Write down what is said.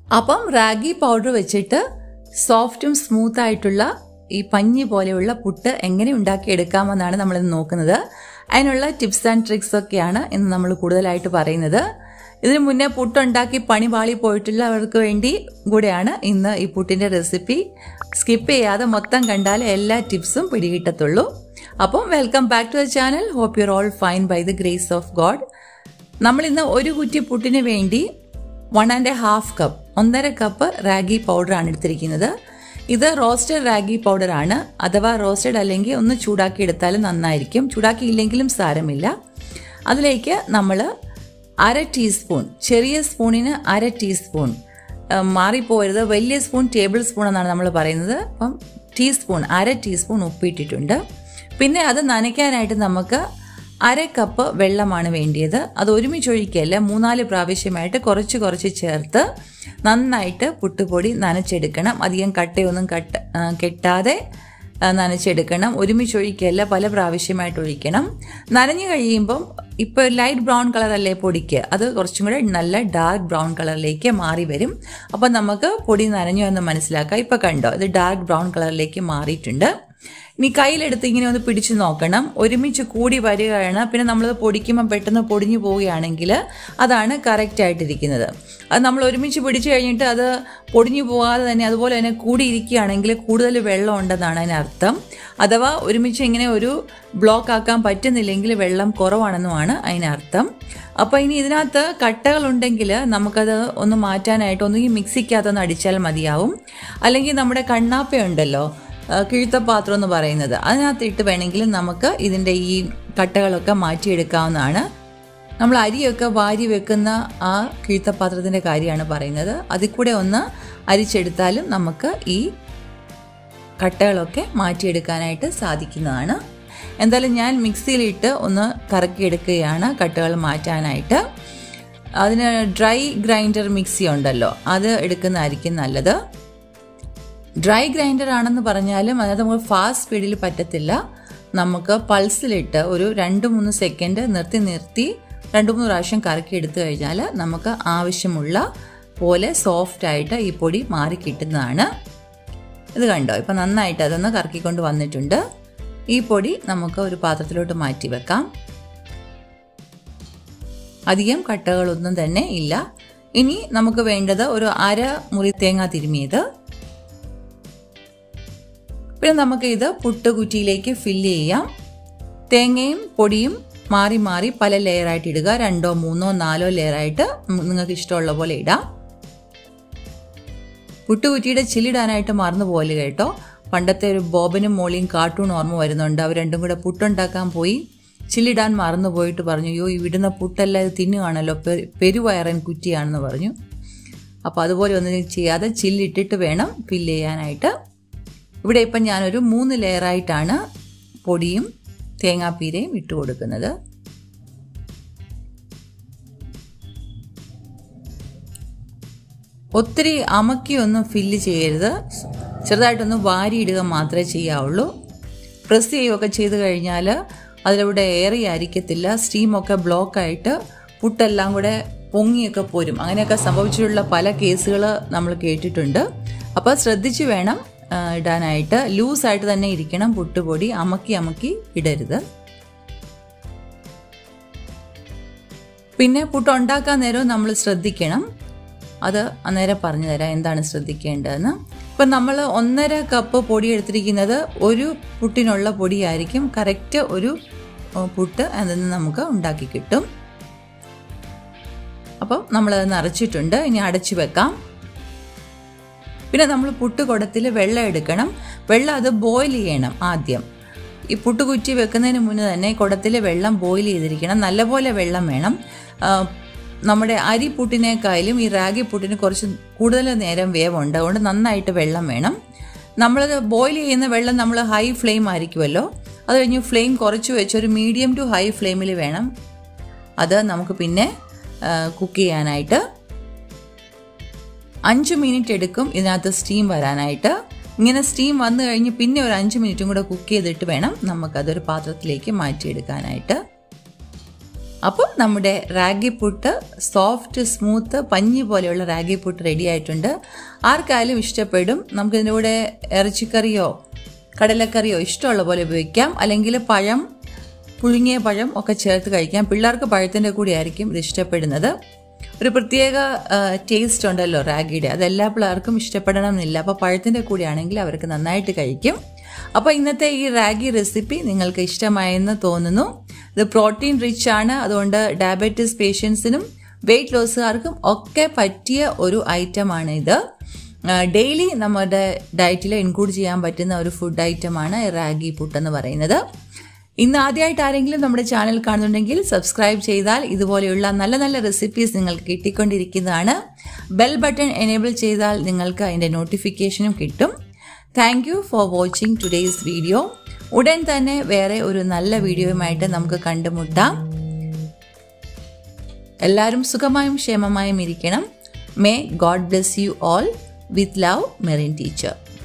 അപ്പം റാഗി പൗഡർ വെച്ചിട്ട് സോഫ്റ്റും സ്മൂത്ത് ആയിട്ടുള്ള ഈ പഞ്ഞി പോലെയുള്ള പുട്ട് എങ്ങനെ ഉണ്ടാക്കിയെടുക്കാമെന്നാണ് നമ്മൾ ഇന്ന് നോക്കുന്നത് അതിനുള്ള ടിപ്സ് ആൻഡ് ട്രിക്സ് ഒക്കെയാണ് ഇന്ന് നമ്മൾ കൂടുതലായിട്ട് പറയുന്നത് ഇതിനു മുന്നേ പുട്ടുണ്ടാക്കി പണി പാളി പോയിട്ടുള്ളവർക്ക് വേണ്ടി കൂടെയാണ് ഇന്ന് ഈ പുട്ടിൻ്റെ റെസിപ്പി സ്കിപ്പ് ചെയ്യാതെ മൊത്തം കണ്ടാൽ എല്ലാ ടിപ്സും പിടികിട്ടത്തുള്ളൂ അപ്പം welcome back to the channel hope you're all fine by the grace of God നമ്മൾ ഇന്ന് ഒരു കുറ്റി പുട്ടിന് വേണ്ടി one and a half cup ഒന്നര കപ്പ് റാഗി പൗഡറാണ് എടുത്തിരിക്കുന്നത് ഇത് റോസ്റ്റഡ് റാഗി പൗഡറാണ് അഥവാ റോസ്റ്റഡ് അല്ലെങ്കിൽ ഒന്ന് ചൂടാക്കി എടുത്താലും നന്നായിരിക്കും ചൂടാക്കിയില്ലെങ്കിലും സാരമില്ല അതിലേക്ക് നമ്മൾ അര ടീസ്പൂൺ ചെറിയ സ്പൂണിന് അര ടീസ്പൂൺ മാറിപ്പോരുത് വലിയ സ്പൂൺ ടേബിൾ സ്പൂൺ എന്നാണ് നമ്മൾ പറയുന്നത് അപ്പം ടീസ്പൂൺ അര ടീസ്പൂൺ ഉപ്പിട്ടിട്ടുണ്ട് പിന്നെ അത് നനയ്ക്കാനായിട്ട് നമുക്ക് അര കപ്പ് വെള്ളമാണ് വേണ്ടിയത് അത് ഒരുമിച്ച് ഒഴിക്കല്ല മൂന്നാല് പ്രാവശ്യമായിട്ട് കുറച്ച് കുറച്ച് ചേർത്ത് നന്നായിട്ട് പുട്ടുപൊടി നനച്ചെടുക്കണം അധികം കട്ടയൊന്നും കട്ട കെട്ടാതെ നനച്ചെടുക്കണം ഒരുമിച്ച് ഒഴിക്കല്ല പല പ്രാവശ്യമായിട്ട് ഒഴിക്കണം നനഞ്ഞു കഴിയുമ്പം ഇപ്പോൾ ലൈറ്റ് ബ്രൗൺ കളറല്ലേ പൊടിക്ക് അത് കുറച്ചും കൂടെ നല്ല ഡാർക്ക് ബ്രൗൺ കളറിലേക്ക് മാറി വരും അപ്പം നമുക്ക് പൊടി നനഞ്ഞു എന്ന് മനസ്സിലാക്കാം ഇപ്പം കണ്ടോ ഇത് ഡാർക്ക് ബ്രൗൺ കളറിലേക്ക് മാറിയിട്ടുണ്ട് ഇനി കയ്യിലെടുത്ത് ഇങ്ങനെ ഒന്ന് പിടിച്ചു നോക്കണം ഒരുമിച്ച് കൂടി വരികയാണ് പിന്നെ നമ്മളത് പൊടിക്കുമ്പോൾ പെട്ടെന്ന് പൊടിഞ്ഞു പോവുകയാണെങ്കിൽ അതാണ് കറക്റ്റ് ആയിട്ടിരിക്കുന്നത് അത് നമ്മൾ ഒരുമിച്ച് പിടിച്ചു കഴിഞ്ഞിട്ട് അത് പൊടിഞ്ഞു പോകാതെ തന്നെ അതുപോലെ തന്നെ കൂടിയിരിക്കുകയാണെങ്കിൽ കൂടുതൽ വെള്ളം ഉണ്ടെന്നാണ് അതിനർത്ഥം അഥവാ ഒരുമിച്ച് ഇങ്ങനെ ഒരു ബ്ലോക്ക് ആക്കാൻ പറ്റുന്നില്ലെങ്കിൽ വെള്ളം കുറവാണെന്നുമാണ് അതിനർത്ഥം അപ്പോൾ ഇനി ഇതിനകത്ത് കട്ടകളുണ്ടെങ്കിൽ നമുക്കത് ഒന്ന് മാറ്റാനായിട്ട് ഒന്നുകിൽ മിക്സിക്കകത്തൊന്ന് അടിച്ചാൽ മതിയാവും അല്ലെങ്കിൽ നമ്മുടെ കണ്ണാപ്പയുണ്ടല്ലോ കിഴുത്തപാത്രം എന്ന് പറയുന്നത് അതിനകത്തിട്ട് വേണമെങ്കിൽ നമുക്ക് ഇതിൻ്റെ ഈ കട്ടകളൊക്കെ മാറ്റിയെടുക്കാവുന്നതാണ് നമ്മൾ അരിയൊക്കെ വാരി വെക്കുന്ന ആ കിഴുത്തപാത്രത്തിൻ്റെ കാര്യമാണ് പറയുന്നത് അതിൽ കൂടെ ഒന്ന് അരിച്ചെടുത്താലും നമുക്ക് ഈ കട്ടകളൊക്കെ മാറ്റിയെടുക്കാനായിട്ട് സാധിക്കുന്നതാണ് എന്തായാലും ഞാൻ മിക്സിയിലിട്ട് ഒന്ന് കറക്കിയെടുക്കുകയാണ് കട്ടകൾ മാറ്റാനായിട്ട് അതിന് ഡ്രൈ ഗ്രൈൻഡർ മിക്സി ഉണ്ടല്ലോ അത് എടുക്കുന്നതായിരിക്കും നല്ലത് ഡ്രൈ ഗ്രൈൻഡർ ആണെന്ന് പറഞ്ഞാലും അതിനകത്ത് നമുക്ക് ഫാസ്റ്റ് സ്പീഡിൽ പറ്റത്തില്ല നമുക്ക് പൾസിലിട്ട് ഒരു രണ്ട് മൂന്ന് സെക്കൻഡ് നിർത്തി നിർത്തി രണ്ട് മൂന്ന് പ്രാവശ്യം കറക്കി എടുത്തു കഴിഞ്ഞാൽ നമുക്ക് ആവശ്യമുള്ള പോലെ സോഫ്റ്റ് ആയിട്ട് ഈ പൊടി മാറി കിട്ടുന്നതാണ് ഇത് കണ്ടോ ഇപ്പം നന്നായിട്ട് അതൊന്ന് കറക്കിക്കൊണ്ട് വന്നിട്ടുണ്ട് ഈ പൊടി നമുക്ക് ഒരു പാത്രത്തിലോട്ട് മാറ്റി വെക്കാം അധികം കട്ടകളൊന്നും തന്നെ ഇല്ല ഇനി നമുക്ക് വേണ്ടത് ഒരു അര മുറി തേങ്ങ തിരുമിയത് പിന്നെ നമുക്ക് ഇത് പുട്ടുകുറ്റിയിലേക്ക് ഫില്ല് ചെയ്യാം തേങ്ങയും പൊടിയും മാറി മാറി പല ലെയറായിട്ട് ഇടുക രണ്ടോ മൂന്നോ നാലോ ലെയറായിട്ട് നിങ്ങൾക്ക് ഇഷ്ടമുള്ള പോലെ ഇടാം പുട്ടുകുറ്റിയുടെ ചില്ലിടാനായിട്ട് മറന്നു പോലെ കേട്ടോ പണ്ടത്തെ ഒരു ബോബനും മോളിയും കാർട്ടൂൺ ഓർമ്മ വരുന്നുണ്ട് അവർ രണ്ടും കൂടെ പുട്ടുണ്ടാക്കാൻ പോയി ചില്ലിടാൻ മറന്നു പോയിട്ട് പറഞ്ഞു അയ്യോ ഈ വിടുന്ന പുട്ടെല്ലാം ഇത് തിന്നുകയാണല്ലോ പെരുവയറൻ കുറ്റിയാണെന്ന് പറഞ്ഞു അപ്പോൾ അതുപോലെ ഒന്നും ചെയ്യാതെ ചില്ലിട്ടിട്ട് വേണം ഫില്ല് ചെയ്യാനായിട്ട് ഇവിടെ ഇപ്പം ഞാനൊരു മൂന്ന് ലെയറായിട്ടാണ് പൊടിയും തേങ്ങാപ്പീരയും ഇട്ട് കൊടുക്കുന്നത് ഒത്തിരി അമക്കിയൊന്നും ഫില്ല് ചെയ്യരുത് ചെറുതായിട്ടൊന്ന് വാരിയിടുക മാത്രമേ ചെയ്യാവുള്ളൂ പ്രസ് ചെയ്യുകയൊക്കെ ചെയ്ത് കഴിഞ്ഞാൽ അതിലൂടെ ഏറെ ആയിരിക്കത്തില്ല സ്റ്റീമൊക്കെ ബ്ലോക്കായിട്ട് പുട്ടെല്ലാം കൂടെ പൊങ്ങിയൊക്കെ പോരും അങ്ങനെയൊക്കെ സംഭവിച്ചിട്ടുള്ള പല കേസുകൾ നമ്മൾ കേട്ടിട്ടുണ്ട് അപ്പോൾ ശ്രദ്ധിച്ച് വേണം ഇടാനായിട്ട് ലൂസായിട്ട് തന്നെ ഇരിക്കണം പുട്ടുപൊടി അമക്കി അമക്കി ഇടരുത് പിന്നെ പുട്ട് ഉണ്ടാക്കാൻ നേരം നമ്മൾ ശ്രദ്ധിക്കണം അത് അന്നേരം പറഞ്ഞു തരാം എന്താണ് ശ്രദ്ധിക്കേണ്ടതെന്ന് ഇപ്പം നമ്മൾ ഒന്നര കപ്പ് പൊടി എടുത്തിരിക്കുന്നത് ഒരു പുട്ടിനുള്ള പൊടിയായിരിക്കും കറക്റ്റ് ഒരു പുട്ട് അതിൽ നിന്ന് നമുക്ക് ഉണ്ടാക്കി കിട്ടും അപ്പം നമ്മളത് നിറച്ചിട്ടുണ്ട് ഇനി അടച്ചു വെക്കാം പിന്നെ നമ്മൾ പുട്ടുകുടത്തിൽ വെള്ളം എടുക്കണം വെള്ളം അത് ബോയിൽ ചെയ്യണം ആദ്യം ഈ പുട്ടുകുറ്റി വെക്കുന്നതിന് മുന്നേ തന്നെ കുടത്തിൽ വെള്ളം ബോയിൽ ചെയ്തിരിക്കണം നല്ലപോലെ വെള്ളം വേണം നമ്മുടെ അരി പുട്ടിനേക്കാളും ഈ റാഗി പുട്ടിന് കുറച്ച് കൂടുതൽ നേരം വേവുണ്ട് അതുകൊണ്ട് നന്നായിട്ട് വെള്ളം വേണം നമ്മളത് ബോയിൽ ചെയ്യുന്ന വെള്ളം നമ്മൾ ഹൈ ഫ്ലെയിം ആയിരിക്കുമല്ലോ അത് കഴിഞ്ഞ് ഫ്ലെയിം കുറച്ച് വെച്ച് ഒരു മീഡിയം ടു ഹൈ ഫ്ലെയിമിൽ വേണം അത് നമുക്ക് പിന്നെ കുക്ക് ചെയ്യാനായിട്ട് അഞ്ച് മിനിറ്റ് എടുക്കും ഇതിനകത്ത് സ്റ്റീം വരാനായിട്ട് ഇങ്ങനെ സ്റ്റീം വന്നു കഴിഞ്ഞ് പിന്നെ ഒരു അഞ്ച് മിനിറ്റും കൂടെ കുക്ക് ചെയ്തിട്ട് വേണം നമുക്കതൊരു പാത്രത്തിലേക്ക് മാറ്റിയെടുക്കാനായിട്ട് അപ്പോൾ നമ്മുടെ റാഗി പുട്ട് സോഫ്റ്റ് സ്മൂത്ത് പഞ്ഞി പോലെയുള്ള റാഗി പുട്ട് റെഡി ആയിട്ടുണ്ട് ആർക്കായാലും ഇഷ്ടപ്പെടും നമുക്കിതിൻ്റെ കൂടെ ഇറച്ചിക്കറിയോ കടലക്കറിയോ ഇഷ്ടമുള്ള പോലെ ഉപയോഗിക്കാം അല്ലെങ്കിൽ പഴം പുഴുങ്ങിയ പഴം ഒക്കെ ചേർത്ത് കഴിക്കാം പിള്ളേർക്ക് പഴത്തിൻ്റെ കൂടെ ആയിരിക്കും ഇത് ഇഷ്ടപ്പെടുന്നത് ഒരു പ്രത്യേക ടേസ്റ്റ് ഉണ്ടല്ലോ റാഗിയുടെ അത് എല്ലാ പിള്ളേർക്കും ഇഷ്ടപ്പെടണം എന്നില്ല അപ്പോൾ പഴത്തിൻ്റെ കൂടെ ആണെങ്കിൽ അവർക്ക് നന്നായിട്ട് കഴിക്കും അപ്പോൾ ഇന്നത്തെ ഈ റാഗി റെസിപ്പി നിങ്ങൾക്ക് ഇഷ്ടമായെന്ന് തോന്നുന്നു ഇത് പ്രോട്ടീൻ റിച്ച് ആണ് അതുകൊണ്ട് ഡയബറ്റീസ് പേഷ്യൻസിനും വെയിറ്റ് ലോസുകാർക്കും ഒക്കെ പറ്റിയ ഒരു ഐറ്റമാണ് ഇത് ഡെയിലി നമ്മുടെ ഡയറ്റിൽ ഇൻക്ലൂഡ് ചെയ്യാൻ പറ്റുന്ന ഒരു ഫുഡ് ഐറ്റമാണ് റാഗി പുട്ടെന്ന് പറയുന്നത് ഇന്ന് ആദ്യമായിട്ട് ആരെങ്കിലും നമ്മുടെ ചാനൽ കാണുന്നുണ്ടെങ്കിൽ സബ്സ്ക്രൈബ് ചെയ്താൽ ഇതുപോലെയുള്ള നല്ല നല്ല റെസിപ്പീസ് നിങ്ങൾക്ക് കിട്ടിക്കൊണ്ടിരിക്കുന്നതാണ് ബെൽ ബട്ടൺ എനേബിൾ ചെയ്താൽ നിങ്ങൾക്ക് അതിൻ്റെ നോട്ടിഫിക്കേഷനും കിട്ടും thank you for watching today's video ഉടൻ തന്നെ വേറെ ഒരു നല്ല വീഡിയോയുമായിട്ട് നമുക്ക് കണ്ടുമുട്ടാം എല്ലാവരും സുഖമായും ക്ഷേമമായും ഇരിക്കണം may God bless you all with love Merin teacher